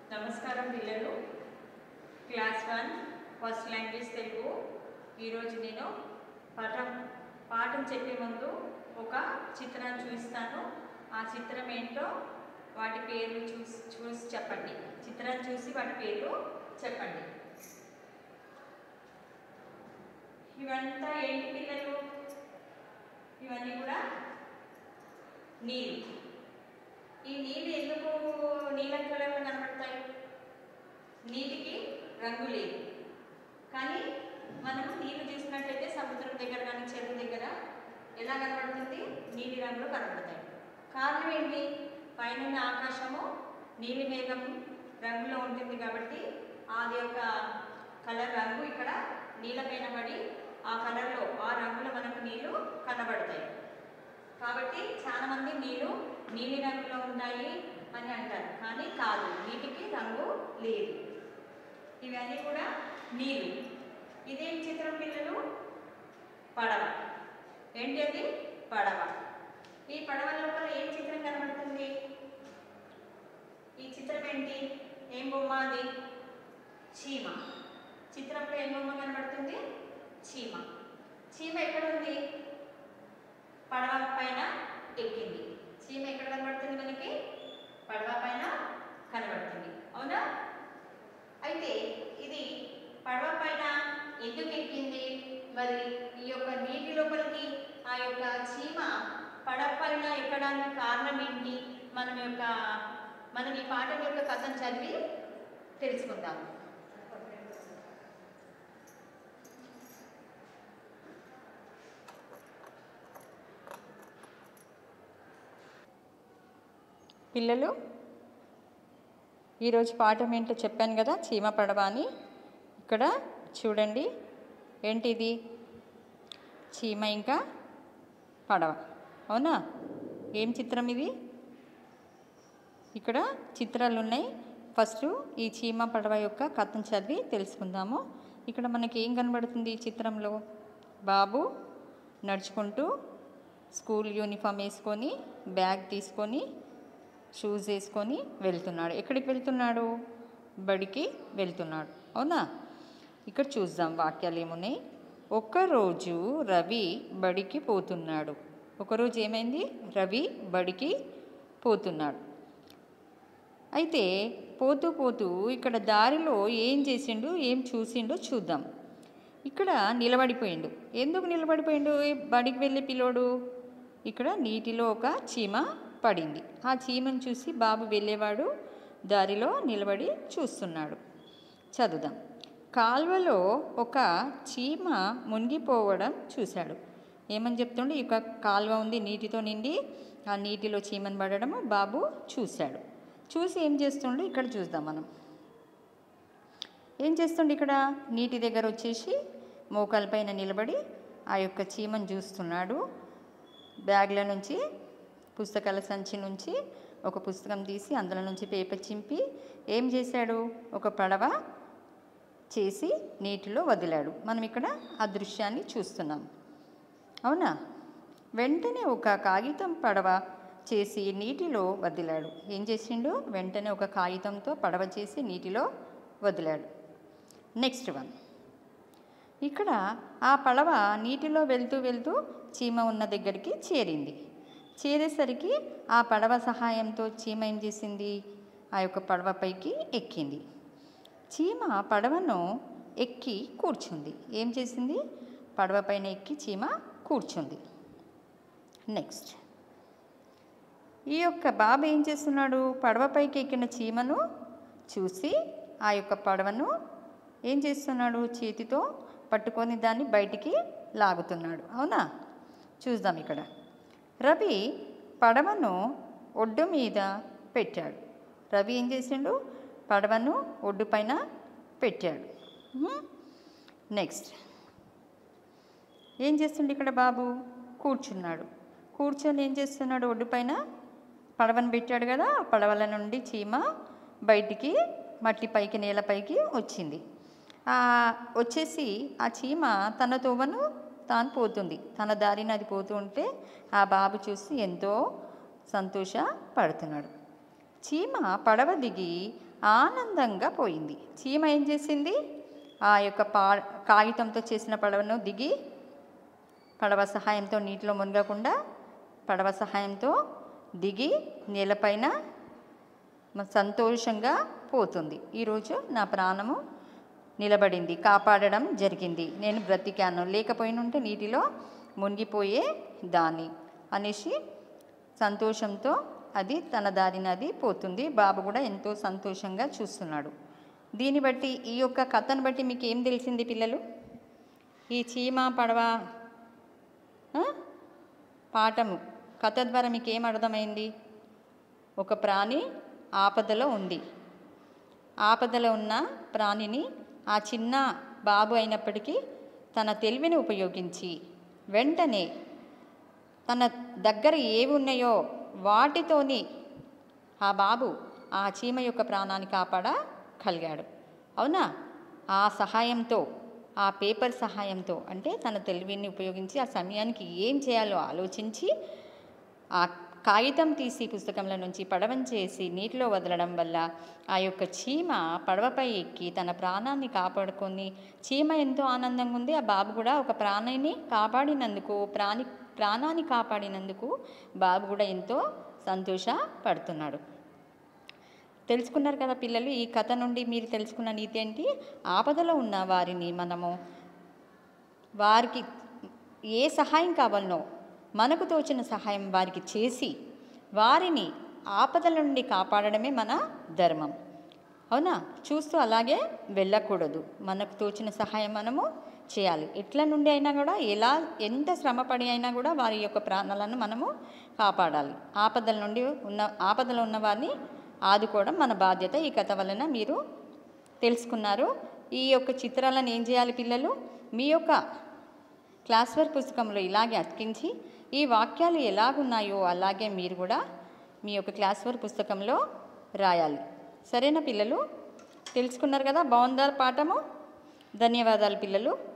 నమస్కారం పిల్లలు class one first language Telugu ఈరోజు నేను పాఠం పాఠం చెప్పే ముందు ఒక చిత్రాన్ని చూపిస్తాను ఆ చిత్రం ఏంటో వాటి పేర్లు చూసి చూసి చెప్పండి చిత్రాన్ని చూసి వాటి పేర్లు చెప్పండి ఇవంతా ఏంటి పిల్లలు ఇవన్నీ కూడా నీరు ఈ నీళ్ళు ఎందుకు నీలం కలర్లో కనబడతాయి నీటికి రంగు లేదు కానీ మనం నీళ్లు చూసినట్లయితే సముద్రం దగ్గర కానీ చెరువు దగ్గర ఎలా కనబడుతుంది నీలి రంగులో కనబడతాయి కారణం ఏంటి పైన ఉన్న ఆకాశము నీలి మేఘం రంగులో ఉంటుంది కాబట్టి అది యొక్క కలర్ రంగు ఇక్కడ నీళ్ళపైన పడి ఆ కలర్లో ఆ రంగులో మనకు నీళ్లు కనబడతాయి కాబట్టి చాలా మంది నీళ్ళు నీలి రంగులో ఉంటాయి అని అంటారు కానీ కాదు నీటికి రంగు లేదు ఇవన్నీ కూడా నీరు ఇదేం చిత్రం పిల్లలు పడవ ఏంటి అది పడవ ఈ పడవ లోపల ఏం చిత్రం కనబడుతుంది ఈ చిత్రం ఏంటి ఏం బొమ్మ అది చీమ చిత్రంలో ఏం బొమ్మ కనబడుతుంది చీమ చీమ ఎక్కడ ఉంది పడవ పైన ఎక్కింది చీమ ఎక్కడ కనబడుతుంది మనకి పడవ పైన కనబడుతుంది అవునా అయితే ఇది పడవ పైన ఎందుకు ఎక్కింది మరి ఈ యొక్క నీటి లోపలికి ఆ యొక్క చీమ పడవ పైన ఎక్కడానికి కారణం ఏంటి మనం యొక్క మనం ఈ పాఠం యొక్క కథను చదివి తెలుసుకుందాం పిల్లలు ఈరోజు పాఠం ఏంటో చెప్పాను కదా చీమ పడవ అని ఇక్కడ చూడండి ఏంటిది చీమ ఇంకా పడవ అవునా ఏం చిత్రం ఇది ఇక్కడ చిత్రాలు ఉన్నాయి ఫస్ట్ ఈ చీమ పడవ యొక్క కథను చదివి తెలుసుకుందాము ఇక్కడ మనకి ఏం కనబడుతుంది ఈ చిత్రంలో బాబు నడుచుకుంటూ స్కూల్ యూనిఫామ్ వేసుకొని బ్యాగ్ తీసుకొని షూస్ వేసుకొని వెళ్తున్నాడు ఎక్కడికి వెళ్తున్నాడు బడికి వెళ్తున్నాడు అవునా ఇక్కడ చూద్దాం వాక్యాలు ఏమున్నాయి ఒకరోజు రవి బడికి పోతున్నాడు ఒకరోజు ఏమైంది రవి బడికి పోతున్నాడు అయితే పోతూ పోతూ ఇక్కడ దారిలో ఏం చేసిండు ఏం చూసిండో చూద్దాం ఇక్కడ నిలబడిపోయిండు ఎందుకు నిలబడిపోయిండు ఈ బడికి వెళ్ళే పిల్లోడు ఇక్కడ నీటిలో ఒక చీమ పడింది ఆ చీమను చూసి బాబు వెళ్ళేవాడు దారిలో నిలబడి చూస్తున్నాడు చదువుదాం కాల్వలో ఒక చీమ మునిగిపోవడం చూశాడు ఏమని చెప్తుండే ఇక కాల్వ ఉంది నీటితో నిండి ఆ నీటిలో చీమను పడడం బాబు చూశాడు చూసి ఏం చేస్తుండే ఇక్కడ చూద్దాం మనం ఏం చేస్తుండే ఇక్కడ నీటి దగ్గర వచ్చేసి మోకాలపైన నిలబడి ఆ యొక్క చీమను చూస్తున్నాడు బ్యాగ్ల నుంచి పుస్తకాల సంచి నుంచి ఒక పుస్తకం తీసి అందులో నుంచి పేపర్ చింపి ఏం చేశాడు ఒక పడవ చేసి నీటిలో వదిలాడు మనం ఇక్కడ ఆ దృశ్యాన్ని చూస్తున్నాం అవునా వెంటనే ఒక కాగితం పడవ చేసి నీటిలో వదిలాడు ఏం చేసిండు వెంటనే ఒక కాగితంతో పడవ చేసి నీటిలో వదిలాడు నెక్స్ట్ వన్ ఇక్కడ ఆ పడవ నీటిలో వెళ్తూ వెళ్తూ చీమ ఉన్న దగ్గరికి చేరింది చేరేసరికి ఆ పడవ సహాయంతో చీమ ఏం చేసింది ఆ యొక్క పడవపైకి ఎక్కింది చీమ పడవను ఎక్కి కూర్చుంది ఏం చేసింది పడవ పైన ఎక్కి చీమ కూర్చుంది నెక్స్ట్ ఈ యొక్క బాబు ఏం చేస్తున్నాడు పడవపైకి ఎక్కిన చీమను చూసి ఆ యొక్క పడవను ఏం చేస్తున్నాడు చేతితో పట్టుకొని దాన్ని బయటికి లాగుతున్నాడు అవునా చూద్దాం ఇక్కడ రవి పడవను ఒడ్డు మీద పెట్టాడు రవి ఏం చేసిండు పడవను ఒడ్డు పైన పెట్టాడు నెక్స్ట్ ఏం చేస్తుండే ఇక్కడ బాబు కూర్చున్నాడు కూర్చొని ఏం చేస్తున్నాడు ఒడ్డు పైన పడవను పెట్టాడు కదా ఆ పడవల నుండి చీమ బయటికి మట్టి పైకి నేలపైకి వచ్చింది వచ్చేసి ఆ చీమ తన తోవను తాను పోతుంది తన దారిని అది పోతూ ఉంటే ఆ బాబు చూసి ఎంతో సంతోషపడుతున్నాడు చీమ పడవ దిగి ఆనందంగా పోయింది చీమ ఏం చేసింది ఆ యొక్క పా కాగితంతో చేసిన పడవను దిగి పడవ సహాయంతో నీటిలో మునగకుండా పడవ సహాయంతో దిగి నేలపైన మ- సంతోషంగా పోతుంది ఈరోజు నా ప్రాణము నిలబడింది కాపాడడం జరిగింది నేను బ్రతికాను లేకపోయినుంటే నీటిలో మునిగిపోయే దాన్ని అనేసి సంతోషంతో అది తన దారిన అది పోతుంది బాబు కూడా ఎంతో సంతోషంగా చూస్తున్నాడు దీన్ని బట్టి ఈ యొక్క కథను బట్టి మీకు ఏం తెలిసింది పిల్లలు ఈ చీమ పడవ ఆ? పాఠము కథ ద్వారా మీకు ఏం అర్థమైంది ఒక ప్రాణి ఆపదలో ఉంది ఆపదలో ఉన్న ప్రాణిని ఆ చిన్న బాబు అయినప్పటికీ తన తెలివిని ఉపయోగించి వెంటనే తన దగ్గర ఏవి ఉన్నాయో వాటితోని ఆ బాబు ఆ చీమ యొక్క ప్రాణాన్ని కాపాడగలిగాడు అవునా ఆ సహాయంతో ఆ పేపర్ సహాయంతో అంటే తన తెలివిని ఉపయోగించి ఆ సమయానికి ఏం చేయాలో ఆలోచించి ఆ కాగితం తీసి పుస్తకంలో నుంచి పడవం చేసి నీటిలో వదలడం వల్ల ఆ యొక్క చీమ పడవపై ఎక్కి తన ప్రాణాన్ని కాపాడుకొని చీమ ఎంతో ఆనందంగా ఉంది ఆ బాబు కూడా ఒక ప్రాణిని కాపాడినందుకు ప్రాణి ప్రాణాన్ని కాపాడినందుకు బాబు కూడా ఎంతో సంతోషపడుతున్నాడు తెలుసుకున్నారు కదా పిల్లలు ఈ కథ నుండి మీరు తెలుసుకున్న నీతి ఏంటి ఆపదలో ఉన్న వారిని మనము వారికి ఏ సహాయం కావాలనో మనకు తోచిన సహాయం వారికి చేసి వారిని ఆపదల నుండి కాపాడడమే మన ధర్మం అవునా చూస్తూ అలాగే వెళ్ళకూడదు మనకు తోచిన సహాయం మనము చేయాలి ఎట్ల నుండి అయినా కూడా ఎలా ఎంత శ్రమపడి అయినా కూడా వారి యొక్క ప్రాణాలను మనము కాపాడాలి ఆపదల నుండి ఉన్న ఆపదలో ఉన్న వారిని ఆదుకోవడం మన బాధ్యత ఈ కథ వలన మీరు తెలుసుకున్నారు ఈ యొక్క చిత్రాలను ఏం చేయాలి పిల్లలు మీ యొక్క క్లాస్ వర్క్ పుస్తకంలో ఇలాగే అతికించి ఈ వాక్యాలు ఎలాగున్నాయో అలాగే మీరు కూడా మీ యొక్క క్లాస్ వర్క్ పుస్తకంలో రాయాలి సరేనా పిల్లలు తెలుసుకున్నారు కదా బాగుందా పాఠము ధన్యవాదాలు పిల్లలు